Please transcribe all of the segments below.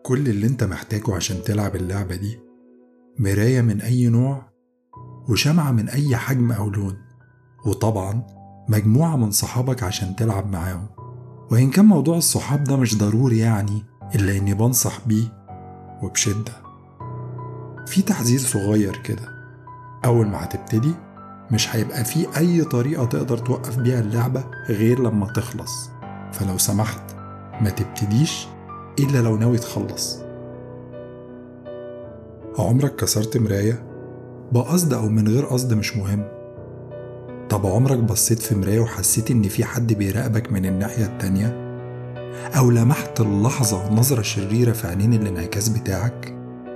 كل اللي انت محتاجه عشان تلعب اللعبة دي مراية من أي نوع وشمعة من أي حجم أو لون وطبعا مجموعة من صحابك عشان تلعب معاهم وإن كان موضوع الصحاب ده مش ضروري يعني إلا إني بنصح بيه وبشدة في تحذير صغير كده أول ما هتبتدي مش هيبقى في أي طريقة تقدر توقف بيها اللعبة غير لما تخلص فلو سمحت ما تبتديش إلا لو ناوي تخلص عمرك كسرت مراية؟ بقصد أو من غير قصد مش مهم طب عمرك بصيت في مراية وحسيت إن في حد بيراقبك من الناحية التانية؟ أو لمحت اللحظة نظرة شريرة في عينين الانعكاس بتاعك؟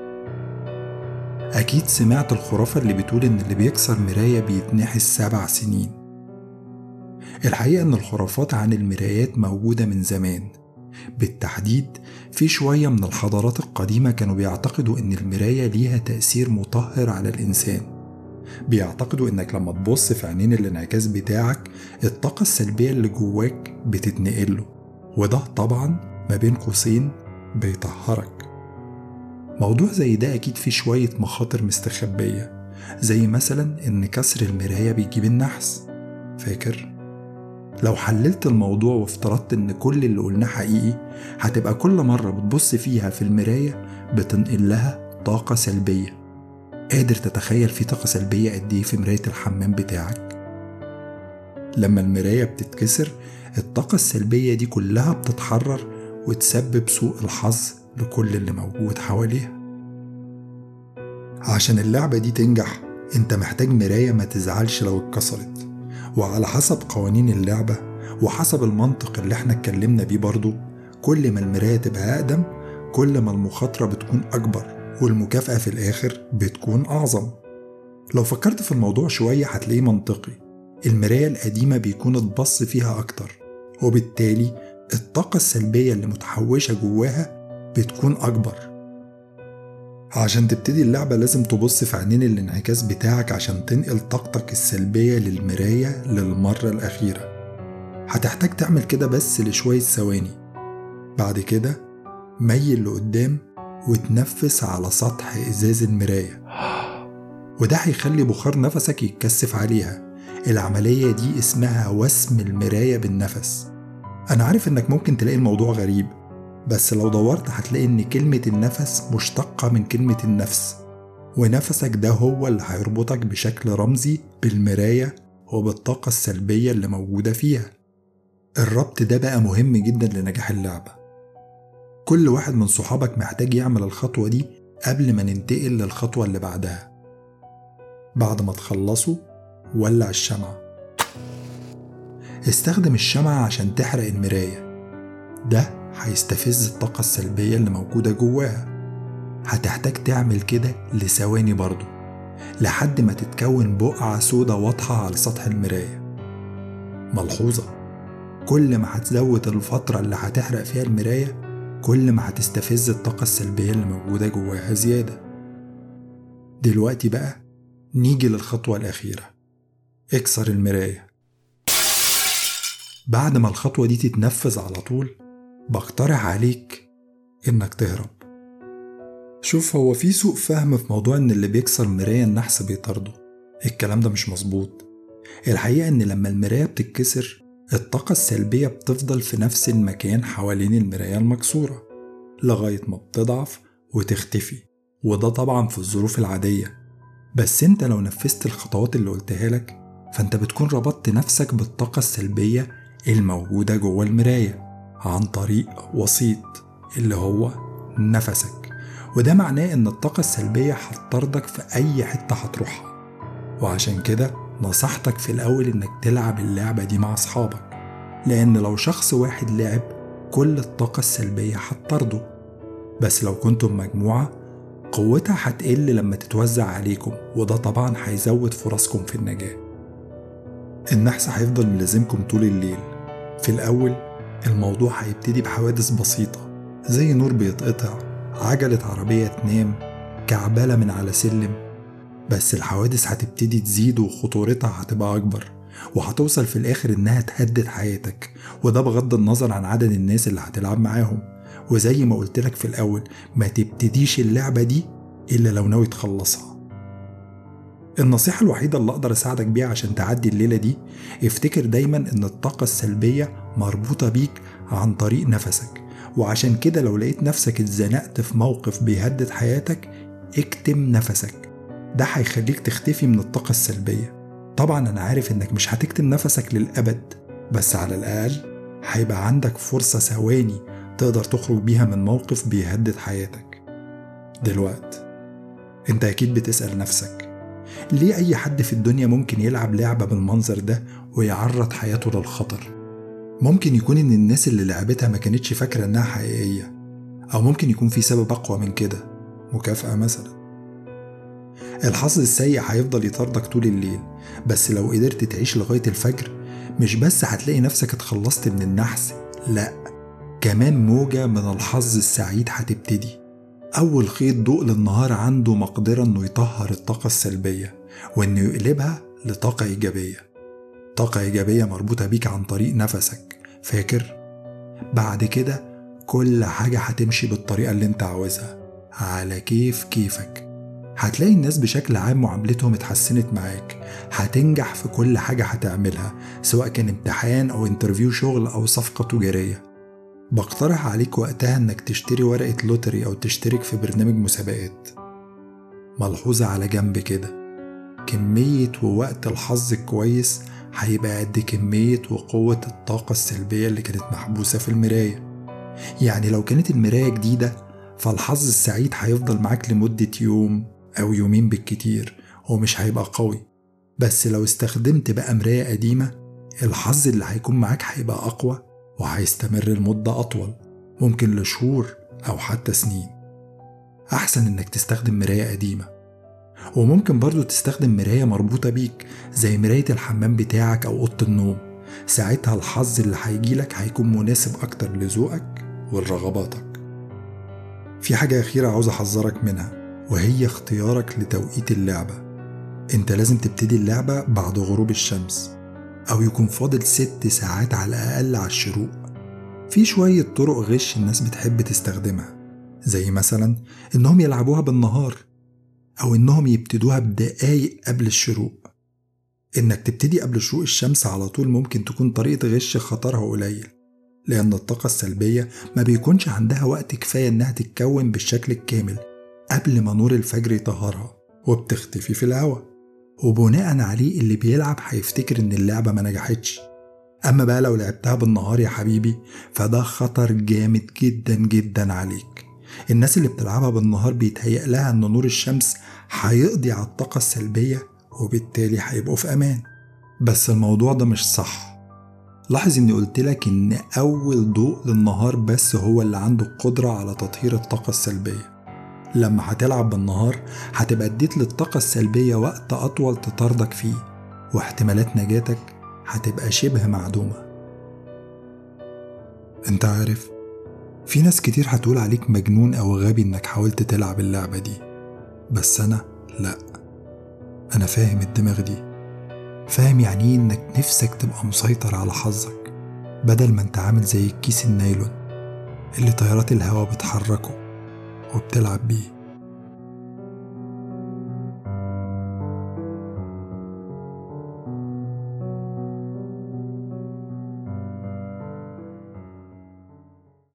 أكيد سمعت الخرافة اللي بتقول إن اللي بيكسر مراية بيتنحس سبع سنين الحقيقة إن الخرافات عن المرايات موجودة من زمان بالتحديد في شوية من الحضارات القديمة كانوا بيعتقدوا إن المراية ليها تأثير مطهر على الإنسان بيعتقدوا إنك لما تبص في عينين الانعكاس بتاعك الطاقة السلبية اللي جواك بتتنقله وده طبعا ما بين قوسين بيطهرك موضوع زي ده أكيد فيه شوية مخاطر مستخبية زي مثلا إن كسر المراية بيجيب النحس فاكر؟ لو حللت الموضوع وافترضت إن كل اللي قلناه حقيقي هتبقى كل مرة بتبص فيها في المراية بتنقل لها طاقة سلبية قادر تتخيل في طاقة سلبية قد إيه في مراية الحمام بتاعك؟ لما المراية بتتكسر الطاقة السلبية دي كلها بتتحرر وتسبب سوء الحظ لكل اللي موجود حواليها عشان اللعبة دي تنجح انت محتاج مراية ما تزعلش لو اتكسرت وعلى حسب قوانين اللعبة وحسب المنطق اللي احنا اتكلمنا بيه برضو كل ما المراية تبقى أقدم كل ما المخاطرة بتكون أكبر والمكافأة في الآخر بتكون أعظم لو فكرت في الموضوع شوية هتلاقيه منطقي المراية القديمة بيكون اتبص فيها أكتر وبالتالي الطاقة السلبية اللي متحوشة جواها بتكون أكبر عشان تبتدي اللعبة لازم تبص في عينين الانعكاس بتاعك عشان تنقل طاقتك السلبية للمراية للمرة الأخيرة هتحتاج تعمل كده بس لشوية ثواني بعد كده ميل لقدام وتنفس على سطح إزاز المراية وده هيخلي بخار نفسك يتكثف عليها العملية دي اسمها وسم المراية بالنفس أنا عارف إنك ممكن تلاقي الموضوع غريب بس لو دورت هتلاقي إن كلمة النفس مشتقة من كلمة النفس ونفسك ده هو اللي هيربطك بشكل رمزي بالمراية وبالطاقة السلبية اللي موجودة فيها الربط ده بقى مهم جدا لنجاح اللعبة كل واحد من صحابك محتاج يعمل الخطوة دي قبل ما ننتقل للخطوة اللي بعدها بعد ما تخلصوا ولع الشمعة استخدم الشمعة عشان تحرق المراية ده هيستفز الطاقة السلبية اللي موجودة جواها هتحتاج تعمل كده لثواني برضه لحد ما تتكون بقعة سودة واضحة على سطح المراية ملحوظة كل ما هتزود الفترة اللي هتحرق فيها المراية كل ما هتستفز الطاقة السلبية اللي موجودة جواها زيادة دلوقتي بقى نيجي للخطوة الأخيرة اكسر المراية بعد ما الخطوة دي تتنفذ على طول بقترح عليك إنك تهرب شوف هو في سوء فهم في موضوع إن اللي بيكسر مراية النحس بيطارده الكلام ده مش مظبوط الحقيقة إن لما المراية بتتكسر الطاقة السلبية بتفضل في نفس المكان حوالين المراية المكسورة لغاية ما بتضعف وتختفي وده طبعا في الظروف العادية بس انت لو نفذت الخطوات اللي قلتها لك فانت بتكون ربطت نفسك بالطاقة السلبية الموجودة جوه المراية عن طريق وسيط اللي هو نفسك وده معناه ان الطاقة السلبية هتطاردك في اي حتة هتروحها وعشان كده نصحتك في الاول انك تلعب اللعبة دي مع اصحابك لان لو شخص واحد لعب كل الطاقة السلبية هتطارده بس لو كنتم مجموعة قوتها هتقل لما تتوزع عليكم وده طبعا هيزود فرصكم في النجاة النحس هيفضل ملازمكم طول الليل في الأول الموضوع هيبتدي بحوادث بسيطة زي نور بيتقطع عجلة عربية تنام كعبالة من على سلم بس الحوادث هتبتدي تزيد وخطورتها هتبقى أكبر وهتوصل في الآخر إنها تهدد حياتك وده بغض النظر عن عدد الناس اللي هتلعب معاهم وزي ما قلت لك في الأول ما تبتديش اللعبة دي إلا لو ناوي تخلصها النصيحة الوحيدة اللي أقدر أساعدك بيها عشان تعدي الليلة دي افتكر دايما إن الطاقة السلبية مربوطة بيك عن طريق نفسك وعشان كده لو لقيت نفسك اتزنقت في موقف بيهدد حياتك اكتم نفسك ده هيخليك تختفي من الطاقة السلبية طبعا أنا عارف إنك مش هتكتم نفسك للأبد بس على الأقل هيبقى عندك فرصة ثواني تقدر تخرج بيها من موقف بيهدد حياتك دلوقت انت اكيد بتسأل نفسك ليه اي حد في الدنيا ممكن يلعب لعبة بالمنظر ده ويعرض حياته للخطر ممكن يكون ان الناس اللي لعبتها ما كانتش فاكرة انها حقيقية او ممكن يكون في سبب اقوى من كده مكافأة مثلا الحظ السيء هيفضل يطاردك طول الليل بس لو قدرت تعيش لغاية الفجر مش بس هتلاقي نفسك اتخلصت من النحس لأ كمان موجة من الحظ السعيد هتبتدي أول خيط ضوء للنهار عنده مقدرة إنه يطهر الطاقة السلبية وإنه يقلبها لطاقة إيجابية طاقة إيجابية مربوطة بيك عن طريق نفسك فاكر؟ بعد كده كل حاجة هتمشي بالطريقة اللي انت عاوزها على كيف كيفك هتلاقي الناس بشكل عام معاملتهم اتحسنت معاك هتنجح في كل حاجة هتعملها سواء كان امتحان أو انترفيو شغل أو صفقة تجارية بقترح عليك وقتها انك تشتري ورقة لوتري أو تشترك في برنامج مسابقات ملحوظة على جنب كده كمية ووقت الحظ الكويس هيبقى قد كمية وقوة الطاقة السلبية اللي كانت محبوسة في المراية يعني لو كانت المراية جديدة فالحظ السعيد هيفضل معاك لمدة يوم أو يومين بالكتير ومش هيبقى قوي بس لو استخدمت بقى مراية قديمة الحظ اللي هيكون معاك هيبقى أقوى وهيستمر لمدة أطول ممكن لشهور أو حتى سنين أحسن إنك تستخدم مراية قديمة وممكن برضو تستخدم مراية مربوطة بيك زي مراية الحمام بتاعك أو أوضة النوم ساعتها الحظ اللي هيجيلك هيكون مناسب أكتر لذوقك ولرغباتك في حاجة أخيرة عاوز أحذرك منها وهي اختيارك لتوقيت اللعبة انت لازم تبتدي اللعبة بعد غروب الشمس أو يكون فاضل ست ساعات على الأقل على الشروق في شوية طرق غش الناس بتحب تستخدمها زي مثلا إنهم يلعبوها بالنهار أو إنهم يبتدوها بدقايق قبل الشروق إنك تبتدي قبل شروق الشمس على طول ممكن تكون طريقة غش خطرها قليل لأن الطاقة السلبية ما بيكونش عندها وقت كفاية إنها تتكون بالشكل الكامل قبل ما نور الفجر يطهرها وبتختفي في الهواء وبناء عليه اللي بيلعب هيفتكر إن اللعبة ما نجحتش أما بقى لو لعبتها بالنهار يا حبيبي فده خطر جامد جدا جدا عليك الناس اللي بتلعبها بالنهار بيتهيأ لها إن نور الشمس هيقضي على الطاقة السلبية وبالتالي هيبقوا في أمان بس الموضوع ده مش صح لاحظ اني قلت لك ان اول ضوء للنهار بس هو اللي عنده القدرة على تطهير الطاقة السلبية لما هتلعب بالنهار هتبقى اديت للطاقة السلبية وقت اطول تطاردك فيه واحتمالات نجاتك هتبقى شبه معدومة انت عارف في ناس كتير هتقول عليك مجنون او غبي انك حاولت تلعب اللعبة دي بس انا لا انا فاهم الدماغ دي فاهم يعني ايه انك نفسك تبقى مسيطر على حظك بدل ما انت عامل زي الكيس النايلون اللي طيارات الهوا بتحركه وبتلعب بيه